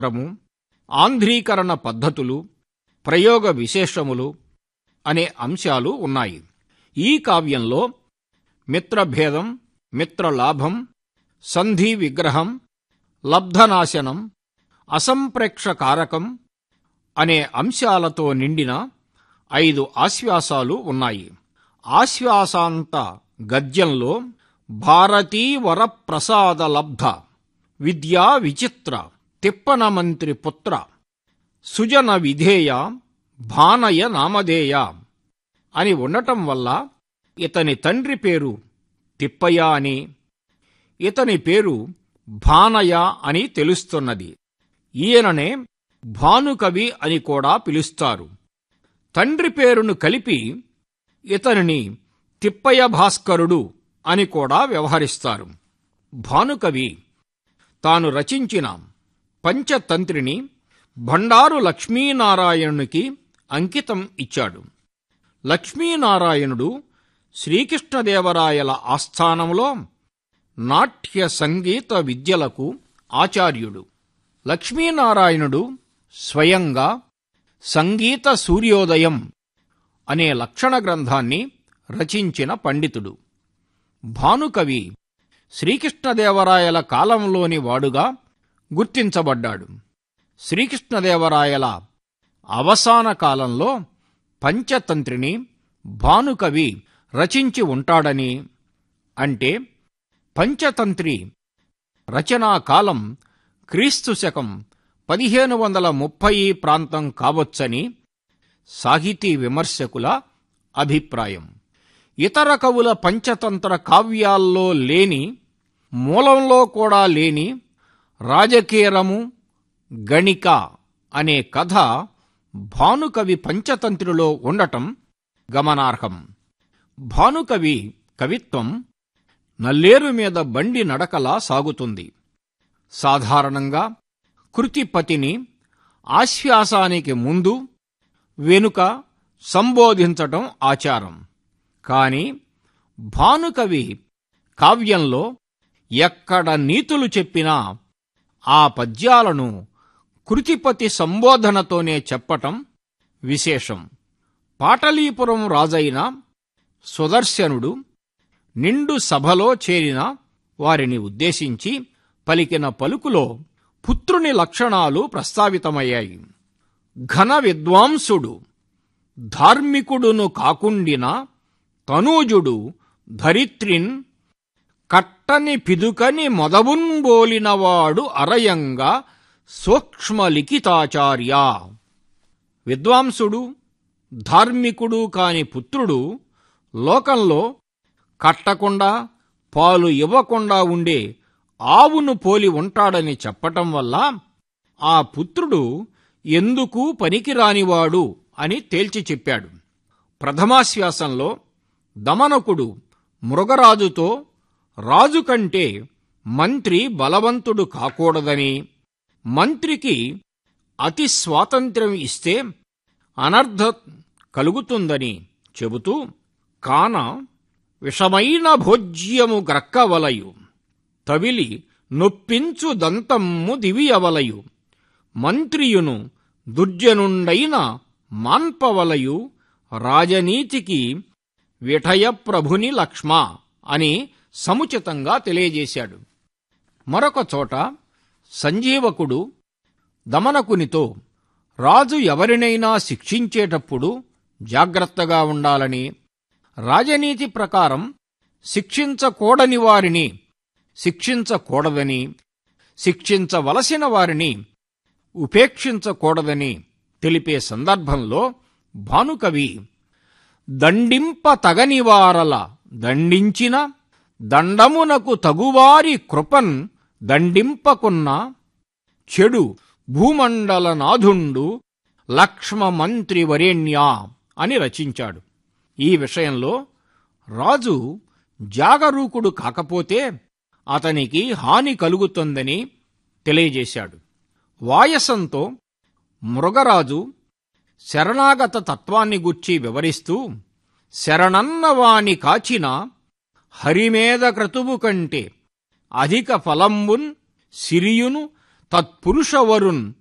క్రము ఆంధ్రీకరణ పద్ధతులు ప్రయోగ విశేషములు అనే అంశాలు ఉన్నాయి ఈ కావ్యంలో మిత్రభేదం మిత్రలాభం సంధి విగ్రహం లబ్ధనాశనం అసంప్రేక్ష కారకం అనే అంశాలతో నిండిన ఐదు ఆశ్వాసాలు ఉన్నాయి ఆశ్వాసాంత గద్యంలో భారతీ వరప్రసాద లబ్ధ విద్యా విచిత్ర తిప్పన మంత్రి పుత్ర సుజన విధేయ భానయ నామధేయ అని ఉండటం వల్ల ఇతని తండ్రి పేరు తిప్పయ్య అని ఇతని పేరు భానయ అని తెలుస్తున్నది ఈయననే భానుకవి అని కూడా పిలుస్తారు తండ్రి పేరును కలిపి ఇతనిని తిప్పయ్య భాస్కరుడు అని కూడా వ్యవహరిస్తారు భానుకవి తాను రచించిన పంచతంత్రిని బండారు లక్ష్మీనారాయణునికి అంకితం ఇచ్చాడు లక్ష్మీనారాయణుడు శ్రీకృష్ణదేవరాయల ఆస్థానంలో నాట్య సంగీత విద్యలకు ఆచార్యుడు లక్ష్మీనారాయణుడు స్వయంగా సంగీత సూర్యోదయం అనే లక్షణ గ్రంథాన్ని రచించిన పండితుడు భానుకవి శ్రీకృష్ణదేవరాయల కాలంలోని వాడుగా గుర్తించబడ్డాడు శ్రీకృష్ణదేవరాయల అవసాన కాలంలో పంచతంత్రిని భానుకవి రచించి ఉంటాడని అంటే పంచతంత్రి రచనా కాలం క్రీస్తు శకం పదిహేను వందల ముప్పై ప్రాంతం కావచ్చని సాహితీ విమర్శకుల అభిప్రాయం ఇతర కవుల పంచతంత్ర కావ్యాల్లో లేని మూలంలో కూడా లేని రాజకీరము గణిక అనే కథ భానుకవి పంచతంత్రిలో ఉండటం గమనార్హం భానుకవి కవిత్వం నల్లేరు మీద బండి నడకలా సాగుతుంది సాధారణంగా కృతిపతిని ఆశ్వాసానికి ముందు వెనుక సంబోధించటం ఆచారం కాని భానుకవి కావ్యంలో ఎక్కడ నీతులు చెప్పినా ఆ పద్యాలను కృతిపతి సంబోధనతోనే చెప్పటం విశేషం పాటలీపురం రాజైన సుదర్శనుడు నిండు సభలో చేరిన వారిని ఉద్దేశించి పలికిన పలుకులో పుత్రుని లక్షణాలు ప్రస్తావితమయ్యాయి ఘన విద్వాంసుడు ధార్మికుడును కాకుండిన తనూజుడు ధరిత్రిన్ కట్టని పిదుకని మొదవున్బోలినవాడు అరయంగా సూక్ష్మలిఖితాచార్య విద్వాంసుడు ధార్మికుడు కాని పుత్రుడు లోకంలో కట్టకుండా పాలు ఇవ్వకుండా ఉండే ఆవును పోలి ఉంటాడని చెప్పటం వల్ల ఆ పుత్రుడు ఎందుకు పనికిరానివాడు అని తేల్చి చెప్పాడు ప్రథమాశ్వాసంలో దమనకుడు మృగరాజుతో రాజు కంటే మంత్రి బలవంతుడు కాకూడదని మంత్రికి అతి స్వాతంత్ర్యం ఇస్తే అనర్థ కలుగుతుందని చెబుతూ కాన విషమైన భోజ్యము గ్రక్కవలయు తవిలి నొప్పించు దంతమ్ము దివియవలయు మంత్రియును దుర్జనుండైన మాన్పవలయు రాజనీతికి విఠయ ప్రభుని లక్ష్మ అని సముచితంగా తెలియజేశాడు మరొక చోట సంజీవకుడు దమనకునితో రాజు ఎవరినైనా శిక్షించేటప్పుడు జాగ్రత్తగా ఉండాలని రాజనీతి ప్రకారం శిక్షించకూడని వారిని శిక్షించకూడదని శిక్షించవలసిన వారిని ఉపేక్షించకూడదని తెలిపే సందర్భంలో భానుకవి దండింప తగనివారల దండించిన దండమునకు తగువారి కృపన్ దండింపకున్న చెడు భూమండల నాథుండు లక్ష్మ మంత్రి వరేణ్య అని రచించాడు ఈ విషయంలో రాజు జాగరూకుడు కాకపోతే అతనికి హాని కలుగుతుందని తెలియజేశాడు వాయసంతో మృగరాజు శరణాగత తత్వాన్ని గుర్చి వివరిస్తూ శరణన్నవాని కాచిన హరిమేద క్రతువు కంటే అధిక ఫలంబున్ సిరియును తత్పురుషవరున్